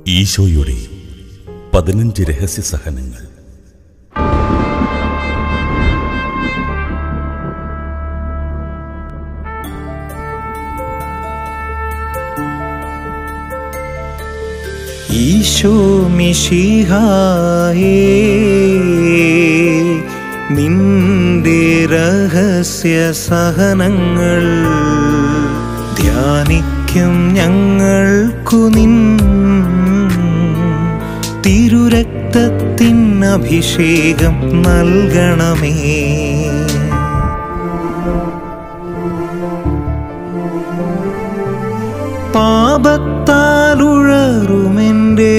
ഈശോയുടെ പതിനഞ്ച് രഹസ്യ സഹനങ്ങൾ ഈശോ മിശിഹായേ നിന്റെ രഹസ്യ സഹനങ്ങൾ ധ്യാനിക്കും ഞങ്ങൾക്കു നിൻ തിരുരക്തത്തിൻ അഭിഷേകം നൽകണമേ പാപത്താലുഴറുമെൻ്റെ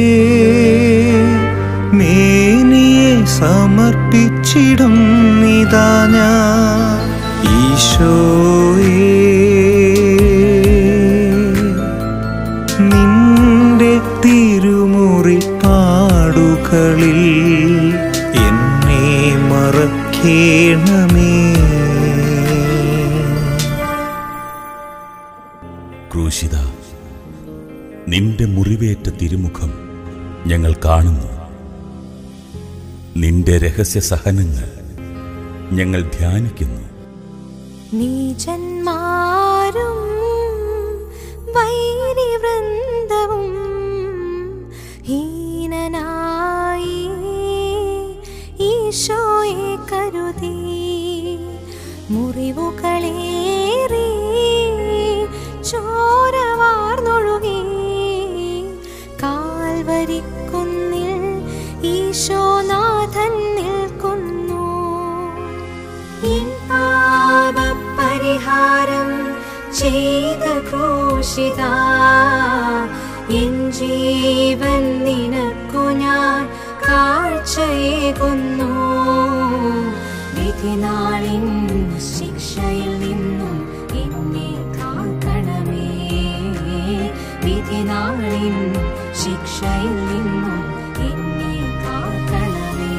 മേനിയെ സമർപ്പിച്ചിടും നിതാ ഞാൻ ഈശോയേ നിന്റെ തിരുമുറി പാടുകളിൽ എന്നെ മറക്കേണമേ ക്രൂശിത നിന്റെ മുറിവേറ്റ തിരുമുഖം ഞങ്ങൾ കാണുന്നു നിന്റെ രഹസ്യ സഹനങ്ങൾ ഞങ്ങൾ ധ്യാനിക്കുന്നു നീചന്മാരും വൈരിവൃന്ദവും ഹീനനായി ഈശോയെ കരുതി മുറിവുകളേറി ചോരവാർന്നൊഴുകി കാൽവരിക്കുന്നിൽ ഈശോനാഥൻ നിൽക്കുന്നു എൻ പാപപരിഹാരം ചെയ്ത ക്രൂശിത എൻ ജീവൻ നിനക്കു ഞാൻ കാഴ്ചയേകുന്നു വിധിനാളിൻ ശിക്ഷയിൽ നിന്നും എന്നെ കാക്കണമേ വിധിനാളിൻ ശിക്ഷയിൽ നിന്നും എന്നെ കാക്കണമേ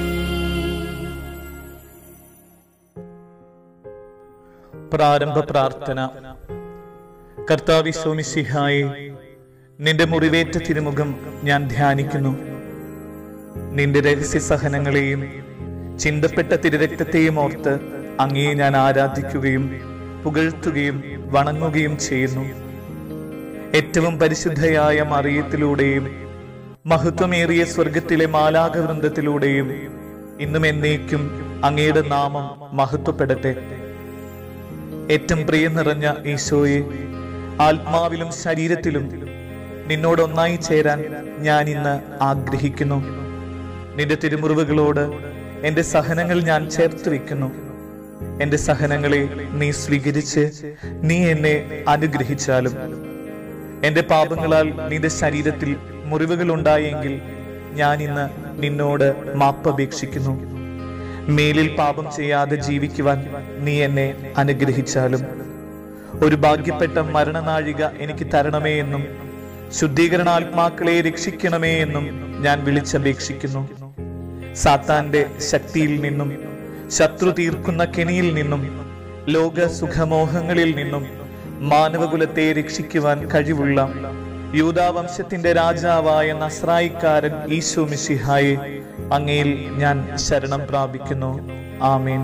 പ്രാരംഭ പ്രാർത്ഥന കർത്താവിശ്വമിസിഹായെ നിന്റെ മുറിവേറ്റ തിരുമുഖം ഞാൻ ധ്യാനിക്കുന്നു നിന്റെ രഹസ്യ സഹനങ്ങളെയും ചിന്തപ്പെട്ട തിരുരക്തത്തെയും ഓർത്ത് അങ്ങയെ ഞാൻ ആരാധിക്കുകയും പുകഴ്ത്തുകയും വണങ്ങുകയും ചെയ്യുന്നു ഏറ്റവും പരിശുദ്ധയായ മറിയത്തിലൂടെയും മഹത്വമേറിയ സ്വർഗത്തിലെ മാലാകവൃന്ദത്തിലൂടെയും ഇന്നും എന്നേക്കും അങ്ങയുടെ നാമം മഹത്വപ്പെടട്ടെ ഏറ്റവും പ്രിയം നിറഞ്ഞ ഈശോയെ ആത്മാവിലും ശരീരത്തിലും നിന്നോട് ഒന്നായി ചേരാൻ ഞാൻ ഇന്ന് ആഗ്രഹിക്കുന്നു നിന്റെ തിരുമുറിവുകളോട് എന്റെ സഹനങ്ങൾ ഞാൻ ചേർത്ത് വെക്കുന്നു എന്റെ സഹനങ്ങളെ നീ സ്വീകരിച്ച് നീ എന്നെ അനുഗ്രഹിച്ചാലും എന്റെ പാപങ്ങളാൽ നിന്റെ ശരീരത്തിൽ മുറിവുകൾ ഉണ്ടായെങ്കിൽ ഞാൻ ഇന്ന് നിന്നോട് മാപ്പപേക്ഷിക്കുന്നു മേലിൽ പാപം ചെയ്യാതെ ജീവിക്കുവാൻ നീ എന്നെ അനുഗ്രഹിച്ചാലും ഒരു ഭാഗ്യപ്പെട്ട മരണനാഴിക എനിക്ക് തരണമേ എന്നും ശുദ്ധീകരണാത്മാക്കളെ രക്ഷിക്കണമേ എന്നും ഞാൻ വിളിച്ചപേക്ഷിക്കുന്നു സാത്താന്റെ ശക്തിയിൽ നിന്നും ശത്രു തീർക്കുന്ന കെണിയിൽ നിന്നും ലോക സുഖമോഹങ്ങളിൽ നിന്നും മാനവകുലത്തെ രക്ഷിക്കുവാൻ കഴിവുള്ള യൂതാവംശത്തിന്റെ രാജാവായ നസ്രായിക്കാരൻ ഈശോ മിശിഹായെ അങ്ങയിൽ ഞാൻ ശരണം പ്രാപിക്കുന്നു ആമേൻ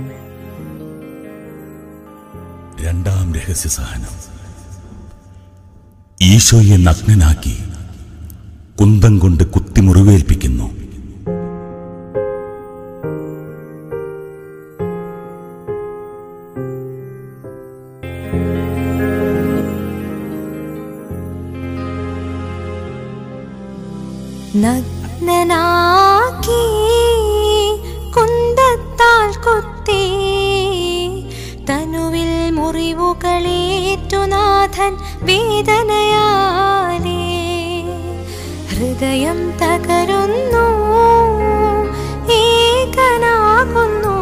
രണ്ടാം രഹസ്യ സഹനം ഈശോയെ നഗ്നനാക്കി കുന്തം കൊണ്ട് കുത്തി മുറിവേൽപ്പിക്കുന്നു നഗ്നനാക്കി കുന്തത്താൽ കുത്തി തനുവിൽ മുറിവുകളേറ്റുനാഥൻ വേദനയാലേ ഹൃദയം തകരുന്നു ഏകനാകുന്നു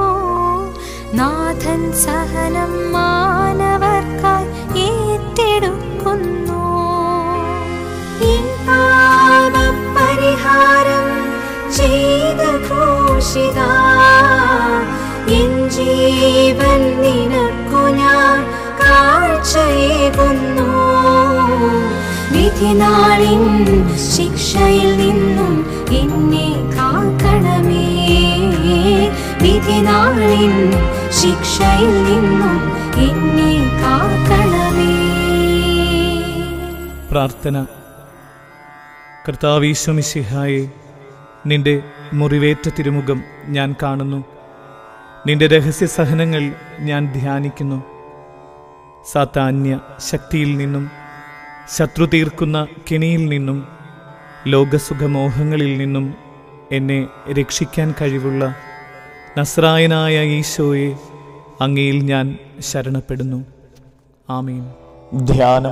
നാഥൻ സഹനം മാനവർക്കായി ഏറ്റെടുക്കുന്നു എൻ പാപപരിഹാരം ചെയ്ത ക്രൂശിത എൻ ജീവൻ നിനക്കു ഞാൻ കാഴ്ചയേകുന്നു വിധിനാളിൻ ശിക്ഷയിൽ നിന്നും എന്നെ കാക്കണമേ വിധിനാളിൻ ശിക്ഷയിൽ നിന്നും എന്നെ കാക്കണമേ പ്രാർത്ഥന കർത്താവീശ്വമിശിഹായെ നിന്റെ മുറിവേറ്റ തിരുമുഖം ഞാൻ കാണുന്നു നിന്റെ രഹസ്യ സഹനങ്ങൾ ഞാൻ ധ്യാനിക്കുന്നു സാത്താന്യ ശക്തിയിൽ നിന്നും ശത്രു തീർക്കുന്ന കെണിയിൽ നിന്നും ലോകസുഖമോഹങ്ങളിൽ നിന്നും എന്നെ രക്ഷിക്കാൻ കഴിവുള്ള നസ്രായനായ ഈശോയെ അങ്ങയിൽ ഞാൻ ശരണപ്പെടുന്നു ആമീൻ ധ്യാനം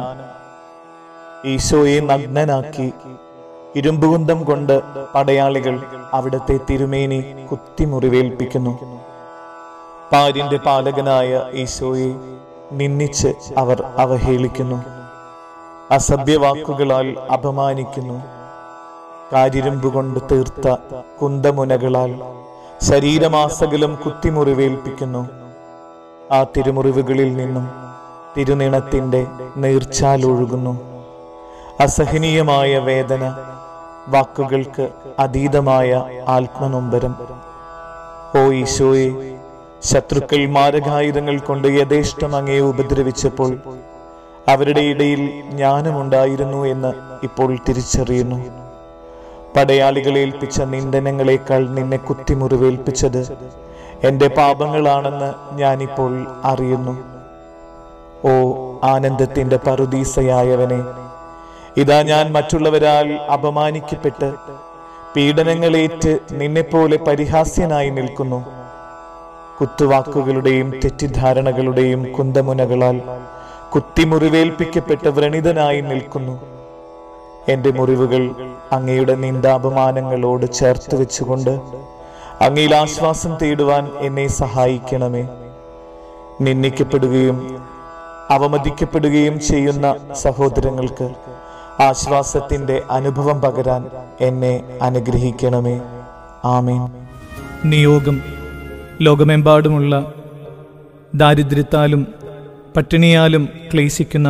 ഈശോയെ നഗ്നനാക്കി ഇരുമ്പുകുന്തം കൊണ്ട് പടയാളികൾ അവിടത്തെ തിരുമേനി കുത്തിമുറിവേൽപ്പിക്കുന്നു പാരിന്റെ പാലകനായ ഈശോയെ നിന്ദിച്ച് അവർ അവഹേളിക്കുന്നു അസഭ്യവാക്കുകളാൽ അപമാനിക്കുന്നു കാരിരുമ്പ് കൊണ്ട് തീർത്ത കുന്തമുനകളാൽ ശരീരമാസകലം കുത്തിമുറിവേൽപ്പിക്കുന്നു ആ തിരുമുറിവുകളിൽ നിന്നും തിരുനിണത്തിന്റെ നീർച്ചാലൊഴുകുന്നു അസഹനീയമായ വേദന വാക്കുകൾക്ക് അതീതമായ ആത്മനൊമ്പരം ഓ ഈശോയെ ശത്രുക്കൾ മാരകായുധങ്ങൾ കൊണ്ട് യഥേഷ്ടം അങ്ങയെ ഉപദ്രവിച്ചപ്പോൾ അവരുടെ ഇടയിൽ ജ്ഞാനമുണ്ടായിരുന്നു എന്ന് ഇപ്പോൾ തിരിച്ചറിയുന്നു പടയാളികളെ ഏൽപ്പിച്ച നിന്ദനങ്ങളെക്കാൾ നിന്നെ കുത്തിമുറിവേൽപ്പിച്ചത് എന്റെ പാപങ്ങളാണെന്ന് ഞാനിപ്പോൾ അറിയുന്നു ഓ ആനന്ദത്തിന്റെ പറുദീസയായവനെ ഇതാ ഞാൻ മറ്റുള്ളവരാൽ അപമാനിക്കപ്പെട്ട് പീഡനങ്ങളേറ്റ് നിന്നെപ്പോലെ പരിഹാസ്യനായി നിൽക്കുന്നു കുത്തുവാക്കുകളുടെയും തെറ്റിദ്ധാരണകളുടെയും കുന്തമുനകളാൽ കുത്തിമുറിവേൽപ്പിക്കപ്പെട്ട് വ്രണിതനായി നിൽക്കുന്നു എന്റെ മുറിവുകൾ അങ്ങയുടെ നിന്ദാപമാനങ്ങളോട് ചേർത്ത് വെച്ചുകൊണ്ട് അങ്ങയിൽ ആശ്വാസം തേടുവാൻ എന്നെ സഹായിക്കണമേ നിന്ദിക്കപ്പെടുകയും അവമതിക്കപ്പെടുകയും ചെയ്യുന്ന സഹോദരങ്ങൾക്ക് ആശ്വാസത്തിന്റെ അനുഭവം പകരാൻ എന്നെ അനുഗ്രഹിക്കണമേ ആമേൻ നിയോഗം ലോകമെമ്പാടുമുള്ള ദാരിദ്ര്യത്താലും പട്ടിണിയാലും ക്ലേശിക്കുന്ന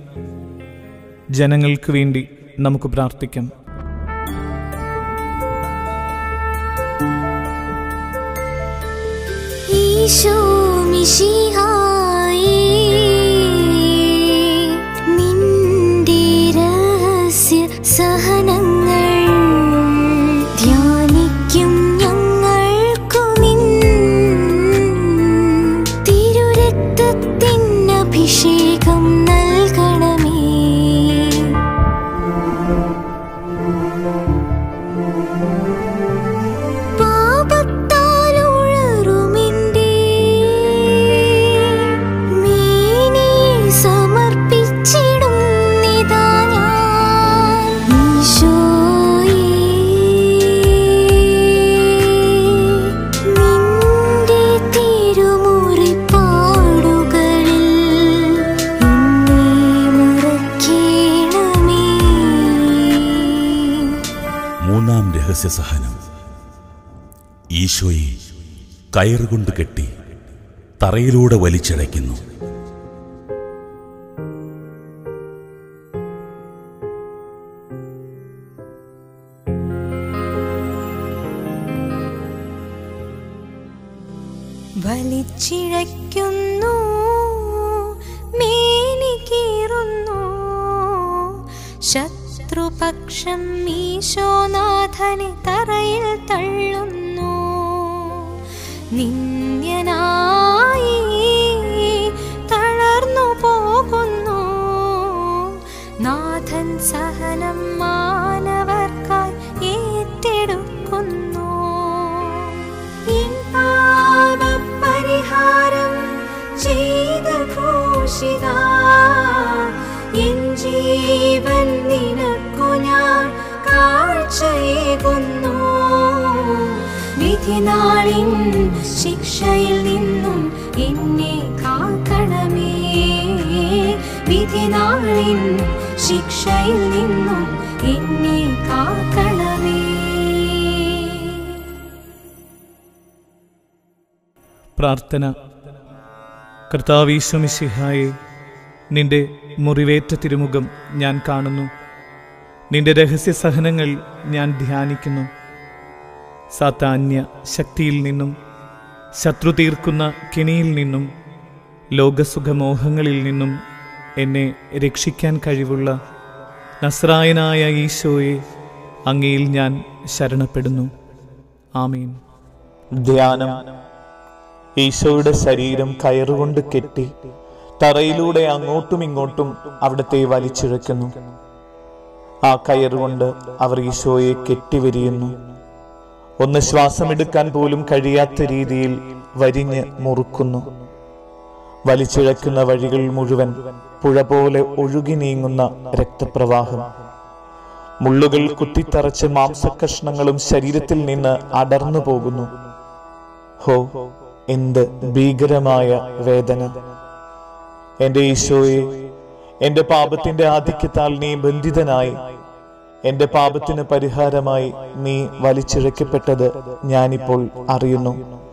ജനങ്ങൾക്ക് വേണ്ടി നമുക്ക് പ്രാർത്ഥിക്കാം ഈശോ മിശിഹായേ നിന്റെ രഹസ്യ സഹനങ്ങൾ ധ്യാനിക്കും ഞങ്ങൾക്കു നിൻ തിരുരക്തത്തിൻ അഭിഷേകം നൽകണമേ പാപത്താൽ ഉഴറുമെന്റെ മേനിയെ സമർപ്പിച്ചിടും നിതാ ഞാൻ ഈശോയേ നിന്റെ തിരുമുറിപ്പാടുകളിൽ എന്നെ മറക്കേണമേ മൂന്നാം രഹസ്യ സഹനം ഈശോയെ കയറുകൊണ്ട് കെട്ടി തറയിലൂടെ വലിച്ചടയ്ക്കുന്നു വലിച്ചിഴയ്ക്കുന്നു മേനികീറുന്നു ശത്രുപക്ഷം ഈശോനാഥനെ തറയിൽ തള്ളുന്നു നിന്ദ്യനായി തളർന്നു പോകുന്നു നാഥൻ സഹനം മാനവർക്കായി ഏറ്റെടുക്കുന്നു എൻ പാപപരിഹാരം ചെയ്ത ഘോഷിത എൻ ജീവൻ നിനക്കു ഞാൻ കാഴ്ചയേകുന്നു വിധിനാളിൻ ശിക്ഷയിൽ നിന്നും എന്നെ കാക്കണമേ വിധിനാളിൻ ശിക്ഷയിൽ നിന്നും എന്നെ കാക്കണമേ പ്രാർത്ഥന കർത്താവീശ്വമിശിഹായെ നിന്റെ മുറിവേറ്റ തിരുമുഖം ഞാൻ കാണുന്നു നിന്റെ രഹസ്യ സഹനങ്ങൾ ഞാൻ ധ്യാനിക്കുന്നു സാത്താന്യ ശക്തിയിൽ നിന്നും ശത്രു തീർക്കുന്ന കെണിയിൽ നിന്നും ലോകസുഖമോഹങ്ങളിൽ നിന്നും എന്നെ രക്ഷിക്കാൻ കഴിവുള്ള നസ്രായനായ ഈശോയെ അങ്ങയിൽ ഞാൻ ശരണപ്പെടുന്നു ആമീൻ ധ്യാനം ഈശോയുടെ ശരീരം കയറുകൊണ്ട് കെട്ടി തറയിലൂടെ അങ്ങോട്ടും ഇങ്ങോട്ടും അവിടത്തെ വലിച്ചിഴക്കുന്നു ആ കയറുകൊണ്ട് അവർ ഈശോയെ കെട്ടിവരിയുന്നു ഒന്ന് ശ്വാസമെടുക്കാൻ പോലും കഴിയാത്ത രീതിയിൽ വരിഞ്ഞ് മുറുക്കുന്നു വലിച്ചിഴക്കുന്ന വഴികൾ മുഴുവൻ പുഴ പോലെ ഒഴുകി നീങ്ങുന്ന രക്തപ്രവാഹം മുള്ളുകൾ കുത്തിത്തറച്ച് മാംസകഷ്ണങ്ങളും ശരീരത്തിൽ നിന്ന് അടർന്നു പോകുന്നു ഹോ എന്ത് ഭീകരമായ വേദന എന്റെ ഈശോയെ എന്റെ പാപത്തിന്റെ ആധിക്യത്താൽ നീ ബന്ധിതനായി എന്റെ പാപത്തിന് പരിഹാരമായി നീ വലിച്ചിഴക്കപ്പെട്ടത് ഞാനിപ്പോൾ അറിയുന്നു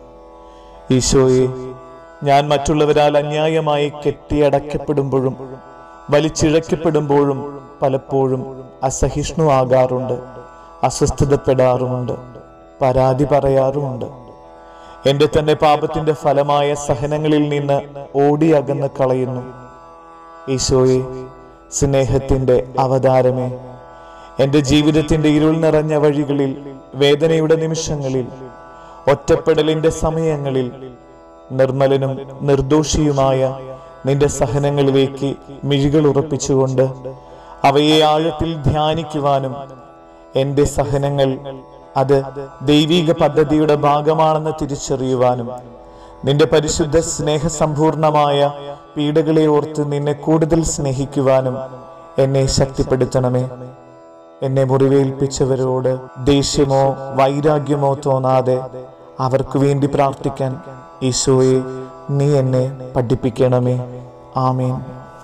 ഈശോയെ ഞാൻ മറ്റുള്ളവരാൽ അന്യായമായി കെട്ടിയടക്കപ്പെടുമ്പോഴും വലിച്ചിഴക്കപ്പെടുമ്പോഴും പലപ്പോഴും അസഹിഷ്ണു ആകാറുണ്ട് അസ്വസ്ഥതപ്പെടാറുമുണ്ട് പരാതി പറയാറുമുണ്ട് എന്റെ തന്നെ പാപത്തിന്റെ ഫലമായ സഹനങ്ങളിൽ നിന്ന് ഓടി അകന്ന് കളയുന്നു ഈശോയെ സ്നേഹത്തിന്റെ അവതാരമേ എന്റെ ജീവിതത്തിന്റെ ഇരുൾ നിറഞ്ഞ വഴികളിൽ വേദനയുടെ നിമിഷങ്ങളിൽ ഒറ്റപ്പെടലിന്റെ സമയങ്ങളിൽ നിർമ്മലനും നിർദോഷിയുമായ നിന്റെ സഹനങ്ങളിലേക്ക് മിഴികൾ ഉറപ്പിച്ചുകൊണ്ട് അവയെ ആഴത്തിൽ ധ്യാനിക്കുവാനും എന്റെ സഹനങ്ങൾ അത് ദൈവിക പദ്ധതിയുടെ ഭാഗമാണെന്ന് തിരിച്ചറിയുവാനും നിന്റെ പരിശുദ്ധ സ്നേഹസമ്പൂർണമായ പീഡകളെ ഓർത്ത് നിന്നെ കൂടുതൽ സ്നേഹിക്കുവാനും എന്നെ ശക്തിപ്പെടുത്തണമേ എന്നെ മുറിവേൽപ്പിച്ചവരോട് ദേഷ്യമോ വൈരാഗ്യമോ തോന്നാതെ അവർക്ക് വേണ്ടി പ്രാർത്ഥിക്കാൻ ഈശോയെ നീ എന്നെ പഠിപ്പിക്കണമേ ആമേൻ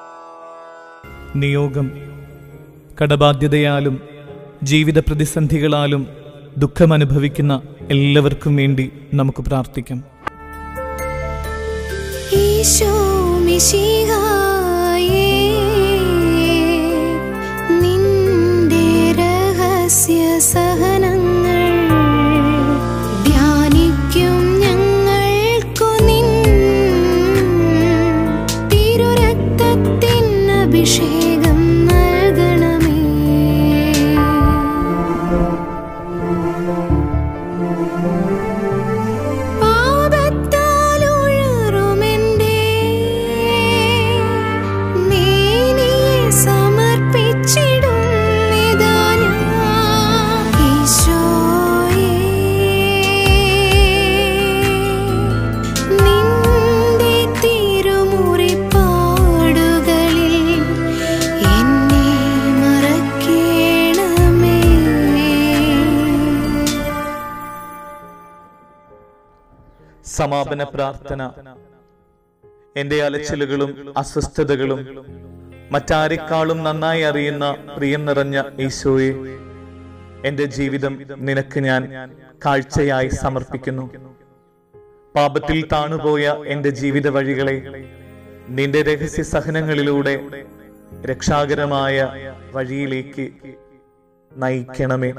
നിയോഗം കടബാധ്യതയാലും ജീവിത പ്രതിസന്ധികളാലും ദുഃഖമനുഭവിക്കുന്ന എല്ലാവർക്കും വേണ്ടി നമുക്ക് പ്രാർത്ഥിക്കാം ഈശോ മിശിഹായേ നിന്റെ രഹസ്യ സഹനങ്ങൾ ധ്യാനിക്കും ഞങ്ങൾക്കു നിൻ തിരുരക്തത്തിൻ അഭിഷേകം നൽകണമേ പാപത്താൽ ഉഴറുമെന്റെ മേനിയെ സമർപ്പിച്ചിടുന്നിതാ ഞാൻ. ഈശോയേ, നിന്റെ തിരുമുറിപ്പാടുകളിൽ എന്നെ മറക്കേണമേ സമാപന പ്രാർത്ഥന എന്റെ അലച്ചിലുകളും അസ്വസ്ഥതകളും മറ്റാരെക്കാളും നന്നായി അറിയുന്ന പ്രിയം നിറഞ്ഞ ഈശോയെ എന്റെ ജീവിതം നിനക്ക് ഞാൻ കാഴ്ചയായി സമർപ്പിക്കുന്നു പാപത്തിൽ താണുപോയ എന്റെ ജീവിത വഴികളെ നിന്റെ രഹസ്യ സഹനങ്ങളിലൂടെ രക്ഷാകരമായ വഴിയിലേക്ക് നയിക്കണമേ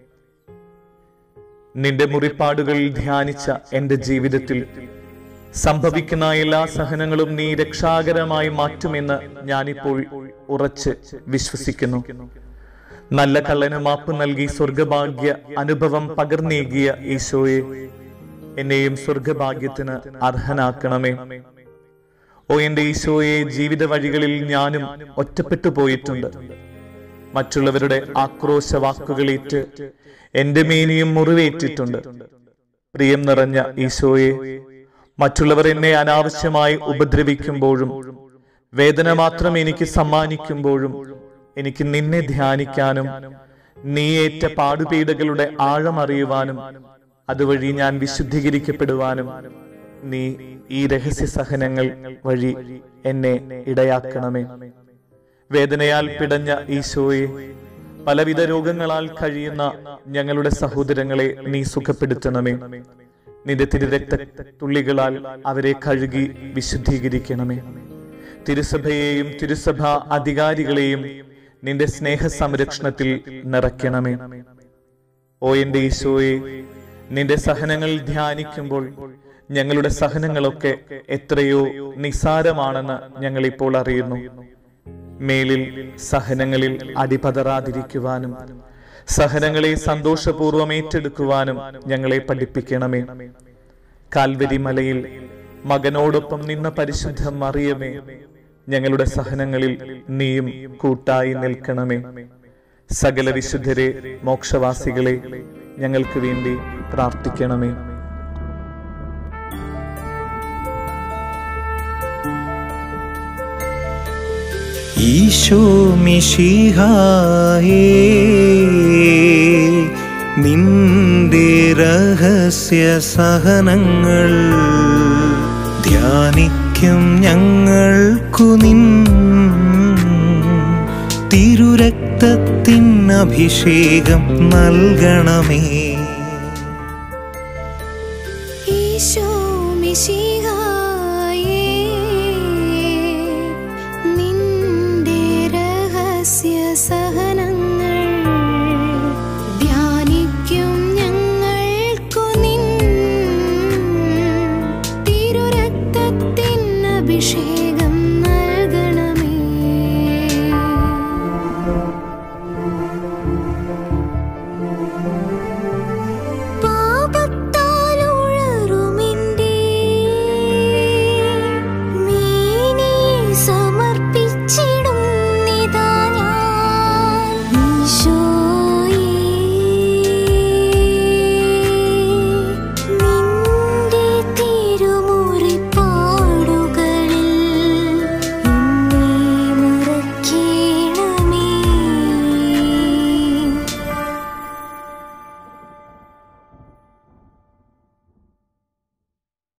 നിന്റെ മുറിപ്പാടുകളിൽ ധ്യാനിച്ച എന്റെ ജീവിതത്തിൽ സംഭവിക്കുന്ന എല്ലാ സഹനങ്ങളും നീ രക്ഷാകരമായി മാറ്റുമെന്ന് ഞാനിപ്പോൾ ഉറച്ച് വിശ്വസിക്കുന്നു നല്ല കള്ളന് മാപ്പ് നൽകി സ്വർഗഭാഗ്യ അനുഭവം പകർന്നേകിയ ഈശോയെ എന്നെയും സ്വർഗഭാഗ്യത്തിന് അർഹനാക്കണമേ ഓ എന്റെ ഈശോയെ ജീവിത വഴികളിൽ ഞാനും ഒറ്റപ്പെട്ടു പോയിട്ടുണ്ട് മറ്റുള്ളവരുടെ ആക്രോശ വാക്കുകളേറ്റ് എന്റെ മേനിയും മുറിവേറ്റിട്ടുണ്ട് പ്രിയം നിറഞ്ഞ ഈശോയെ മറ്റുള്ളവർ എന്നെ അനാവശ്യമായി ഉപദ്രവിക്കുമ്പോഴും വേദന മാത്രം എനിക്ക് സമ്മാനിക്കുമ്പോഴും എനിക്ക് നിന്നെ ധ്യാനിക്കാനും നീ ഏറ്റ പാടുപീടുകളുടെ ആഴമറിയുവാനും അതുവഴി ഞാൻ വിശുദ്ധീകരിക്കപ്പെടുവാനും നീ ഈ രഹസ്യ സഹനങ്ങൾ വഴി എന്നെ ഇടയാക്കണമേ വേദനയാൽ പിടഞ്ഞ ഈശോയെ പലവിധ രോഗങ്ങളാൽ കഴിയുന്ന ഞങ്ങളുടെ സഹോദരങ്ങളെ നീ സുഖപ്പെടുത്തണമേ നിന്റെ തിരുരക്ത തുള്ളികളാൽ അവരെ കഴുകി വിശുദ്ധീകരിക്കണമേ തിരുസഭയെയും തിരുസഭ അധികാരികളെയും നിന്റെ സ്നേഹ സംരക്ഷണത്തിൽ നിറയ്ക്കണമേ ഓ എന്റെ ഈശോയെ നിന്റെ സഹനങ്ങൾ ധ്യാനിക്കുമ്പോൾ ഞങ്ങളുടെ സഹനങ്ങളൊക്കെ എത്രയോ നിസ്സാരമാണെന്ന് ഞങ്ങൾ ഇപ്പോൾ അറിയുന്നു മേലിൽ സഹനങ്ങളിൽ അടിപതറാതിരിക്കുവാനും സഹനങ്ങളെ സന്തോഷപൂർവ്വം ഏറ്റെടുക്കുവാനും ഞങ്ങളെ പഠിപ്പിക്കണമേ കാൽവരി മലയിൽ മകനോടൊപ്പം നിന്ന പരിശുദ്ധ മറിയമേ ഞങ്ങളുടെ സഹനങ്ങളിൽ നീയും കൂട്ടായി നിൽക്കണമേ സകല വിശുദ്ധരെ മോക്ഷവാസികളെ ഞങ്ങൾക്ക് വേണ്ടി പ്രാർത്ഥിക്കണമേ ഈശോ മിശിഹായേ നിന്റെ രഹസ്യ സഹനങ്ങൾ ധ്യാനിക്കും ഞങ്ങൾക്കു നിൻ തിരുരക്തത്തിൻ അഭിഷേകം നൽകണമേ